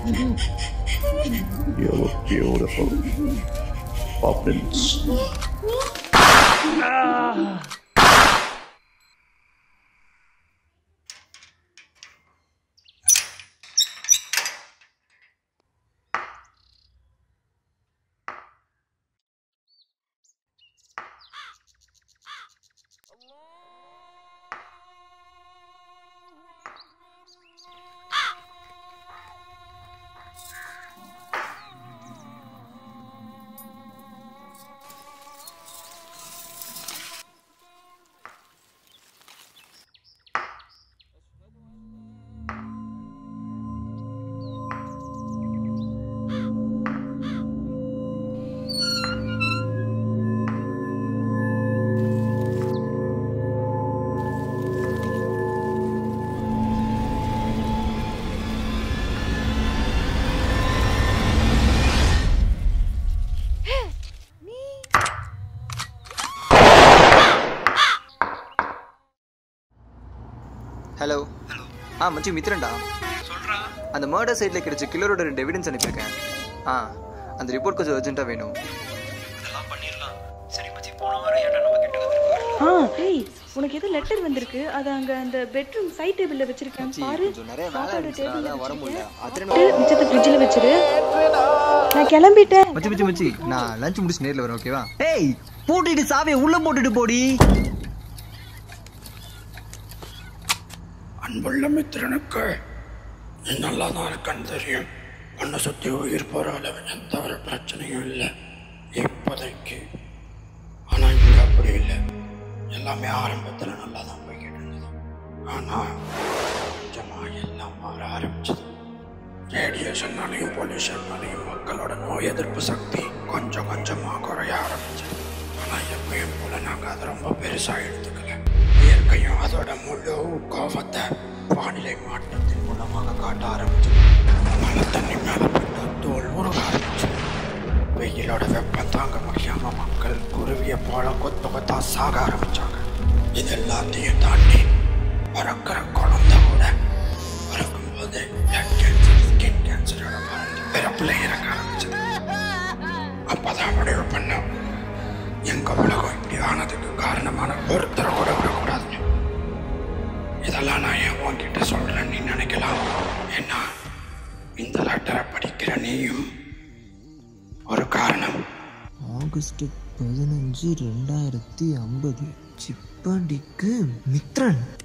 You look beautiful. Poppins. Hello ஆ மச்சி மித்ரன்டா சொல்றா அந்த மர்டர் சைட்டில் கிடைச்ச கில்லரோட ரெண்டு எவிடன்ஸ் அனுப்பியிருக்கேன் ஆ அந்த ரிப்போர்ட் கொஞ்சம் அர்ஜென்ட்டாக வேணும் அதெல்லாம் பண்ணிடலாம் சரி மச்சி போன வாரம் ஏன்டா நம்ம கிட்ட வந்திருக்காரு ஆ டேய் உனக்கு ஏதோ லெட்டர் வந்திருக்கு அது அங்க அந்த பெட்ரூம் சைட் டேபிள்ல வச்சிருக்கேன் மச்சி, பாரு கொஞ்சம் நிறைய வேலை சாப்பாடு இருந்துச்சுடா, டேபிள்ல அதான் வர முடியல. வச்சிருக்கேன் அத்தனை சாப்பிட்டு மிச்சத்தை ஃப்ரிட்ஜில் வச்சிரு நான் கிளம்பிட்டேன் மச்சி மச்சி மச்சி நான் லஞ்ச் முடிச்சு நேரில் வரேன் ஓகேவா ஏய் பூட்டிட்டு சாவியை உள்ள போட்டுட்டு போடி அன்புள்ள மித்திரனுக்கு நீ நல்லா தான் இருக்கான்னு தெரியும் உன்னை சுற்றி உயிர் போகிற எந்த ஒரு பிரச்சனையும் இல்லை இப்போதைக்கு ஆனால் இங்கே அப்படி இல்லை எல்லாமே ஆரம்பத்தில் நல்லா தான் போய்கிட்டு இருந்தது ஆனால் கொஞ்சமாக எல்லாம் மாற ஆரம்பிச்சது ரேடியேஷன்னாலையும் பொல்யூஷன்னாலையும் மக்களோட நோய் எதிர்ப்பு சக்தி கொஞ்சம் கொஞ்சமாக குறைய ஆரம்பிச்சது ஆனால் எப்பயும் போல நாங்கள் அதை ரொம்ப பெருசாக எடுத்துக்கல இயற்கையும் அதோட முழு கோபத்தை வானிலை மாற்றத்தின் மூலமாக காட்ட ஆரம்பிச்சது மழை தண்ணி மேலே பட்டு தோல் உருக ஆரம்பிச்சது வெயிலோட வெப்பம் தாங்க முடியாம மக்கள் குருவியை போல கொத்து கொத்தா சாக ஆரம்பிச்சாங்க இது எல்லாத்தையும் தாண்டி பிறக்கிற குழந்தை கூட பிறக்கும்போது பிளட் கேன்சர் ஸ்கின் கேன்சரோட மருந்து பிறப்புல இறங்க ஆரம்பிச்சது அப்பதான் முடிவு பண்ணோம் எங்க உலகம் இப்படி ஆனதுக்கு காரணமான ஒருத்தரை கூட விடக்கூடாதுன்னு இதெல்லாம் நான் ஏன் உன்கிட்ட சொல்றேன் நீ நினைக்கலாம் ஏன்னா இந்த லெட்டரை படிக்கிற நீயும் ஒரு காரணம் ஆகஸ்ட் பதினஞ்சு ரெண்டாயிரத்தி ஐம்பது சிப்பாண்டிக்கு மித்ரன்